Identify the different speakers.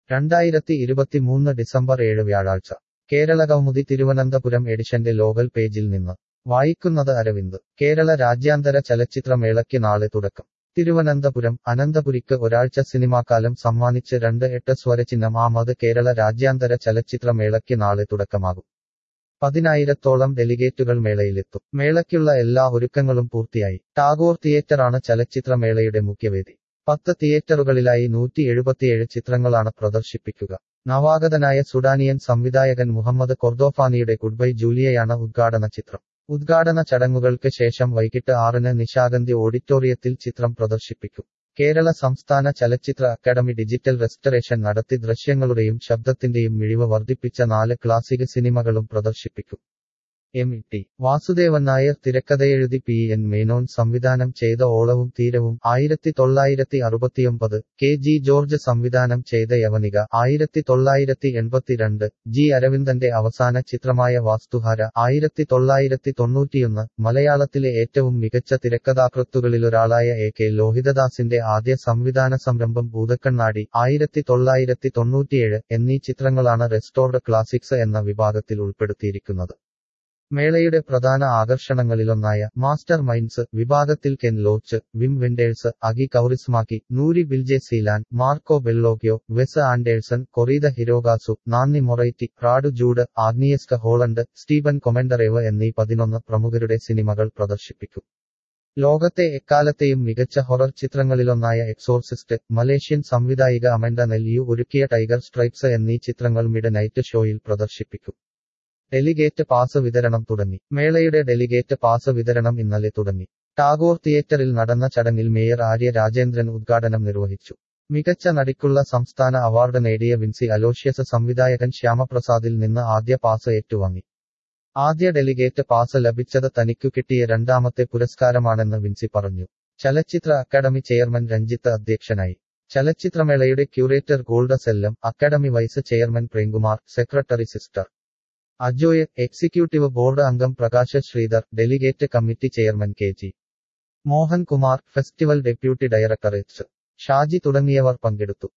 Speaker 1: രണ്ടായിരത്തി ഇരുപത്തിമൂന്ന് ഡിസംബർ ഏഴ് വ്യാഴാഴ്ച കേരളകൗമുദി തിരുവനന്തപുരം എഡിഷന്റെ ലോകൽ പേജിൽ നിന്ന് വായിക്കുന്നത് അരവിന്ദ് കേരള രാജ്യാന്തര ചലച്ചിത്രമേളയ്ക്ക് നാളെ തുടക്കം തിരുവനന്തപുരം അനന്തപുരിക്ക് ഒരാഴ്ച സിനിമാക്കാലം സമ്മാനിച്ച് രണ്ട് എട്ട് സ്വരചിഹ്നം ആമത് കേരള രാജ്യാന്തര ചലച്ചിത്രമേളയ്ക്ക് നാളെ തുടക്കമാകും പതിനായിരത്തോളം ഡെലിഗേറ്റുകൾ മേളയിലെത്തും മേളയ്ക്കുള്ള എല്ലാ ഒരുക്കങ്ങളും പൂർത്തിയായി ടാഗോർ തിയേറ്ററാണ് ചലച്ചിത്രമേളയുടെ മുഖ്യവേദി പത്ത് തിയേറ്ററുകളിലായി നൂറ്റി എഴുപത്തിയേഴ് ചിത്രങ്ങളാണ് പ്രദർശിപ്പിക്കുക നവാഗതനായ സുഡാനിയൻ സംവിധായകൻ മുഹമ്മദ് കൊർദോഫാനിയുടെ ഗുഡ്ബൈ ജൂലിയയാണ് ഉദ്ഘാടന ചിത്രം ഉദ്ഘാടന ചടങ്ങുകൾക്ക് ശേഷം വൈകിട്ട് ആറിന് നിശാഗന്ധി ഓഡിറ്റോറിയത്തിൽ ചിത്രം പ്രദർശിപ്പിക്കും കേരള സംസ്ഥാന ചലച്ചിത്ര അക്കാദമി ഡിജിറ്റൽ റെസ്റ്ററേഷൻ നടത്തി ദൃശ്യങ്ങളുടെയും ശബ്ദത്തിന്റെയും മിഴിവ് വർദ്ധിപ്പിച്ച നാല് ക്ലാസിക് സിനിമകളും പ്രദർശിപ്പിക്കും എം ടി വാസുദേവൻ നായർ തിരക്കഥയെഴുതി പി എൻ മേനോൻ സംവിധാനം ചെയ്ത ഓളവും തീരവും ആയിരത്തി തൊള്ളായിരത്തി അറുപത്തിയൊമ്പത് കെ ജി ജോർജ് സംവിധാനം ചെയ്ത യവനിക ആയിരത്തി തൊള്ളായിരത്തി എൺപത്തിരണ്ട് ജി അരവിന്ദന്റെ അവസാന ചിത്രമായ വാസ്തുഹാര ആയിരത്തി തൊള്ളായിരത്തി തൊണ്ണൂറ്റിയൊന്ന് മലയാളത്തിലെ ഏറ്റവും മികച്ച തിരക്കഥാകൃത്തുകളിലൊരാളായ എ കെ ലോഹിതദാസിന്റെ ആദ്യ സംവിധാന സംരംഭം ഭൂതക്കണ്ണാടി ആയിരത്തി തൊള്ളായിരത്തി തൊണ്ണൂറ്റിയേഴ് എന്നീ ചിത്രങ്ങളാണ് റെസ്റ്റോർഡ് ക്ലാസിക്സ് എന്ന വിഭാഗത്തിൽ ഉൾപ്പെടുത്തിയിരിക്കുന്നത് മേളയുടെ പ്രധാന ആകർഷണങ്ങളിലൊന്നായ മാസ്റ്റർ മൈൻഡ്സ് വിഭാഗത്തിൽ Ken Loach Wim Wenders Aki Kaurismaki Nuri Bilge Ceylan Marco Bellocchio Wes Anderson Koreeda Hirokazu Nanni Moretti Radu Jude Agnieszka Holland Stephan Komandarev എന്നീ പതിനൊന്ന് പ്രമുഖരുടെ സിനിമകൾ പ്രദർശിപ്പിക്കും ലോകത്തെ എക്കാലത്തെയും മികച്ച ഹൊറർ ചിത്രങ്ങളിലൊന്നായ എക്സോർസിസ്റ്റ് മലേഷ്യൻ സംവിധായിക അമൻഡ നെല്ലിയു ഒരുക്കിയ ടൈഗർ സ്ട്രൈപ്സ് എന്നീ ചിത്രങ്ങൾ മിഡ് നൈറ്റ് ഷോയിൽ പ്രദർശിപ്പിക്കും ഡെലിഗേറ്റ് പാസ് വിതരണം തുടങ്ങി മേളയുടെ ഡെലിഗേറ്റ് പാസ് വിതരണം ഇന്നലെ തുടങ്ങി ടാഗോർ തിയേറ്ററിൽ നടന്ന ചടങ്ങിൽ മേയർ ആര്യ രാജേന്ദ്രൻ ഉദ്ഘാടനം നിർവഹിച്ചു മികച്ച നടിക്കുള്ള സംസ്ഥാന അവാർഡ് നേടിയ വിൻസി അലോഷ്യസ് സംവിധായകൻ ശ്യാമപ്രസാദിൽ നിന്ന് ആദ്യ പാസ് ഏറ്റുവാങ്ങി ആദ്യ ഡെലിഗേറ്റ് പാസ് ലഭിച്ചത് തനിക്കു കിട്ടിയ രണ്ടാമത്തെ പുരസ്കാരമാണെന്ന് വിൻസി പറഞ്ഞു ചലച്ചിത്ര അക്കാദമി ചെയർമാൻ രഞ്ജിത്ത് അധ്യക്ഷനായി ചലച്ചിത്രമേളയുടെ curator Golda Sellam academy vice chairman Premkumar secretary sister Ajoy executive board അംഗം Prakash Sreedhar delegate committee chairman K G Mohankumar festival deputy director H Shaji തുടങ്ങിയവർ പങ്കെടുത്തു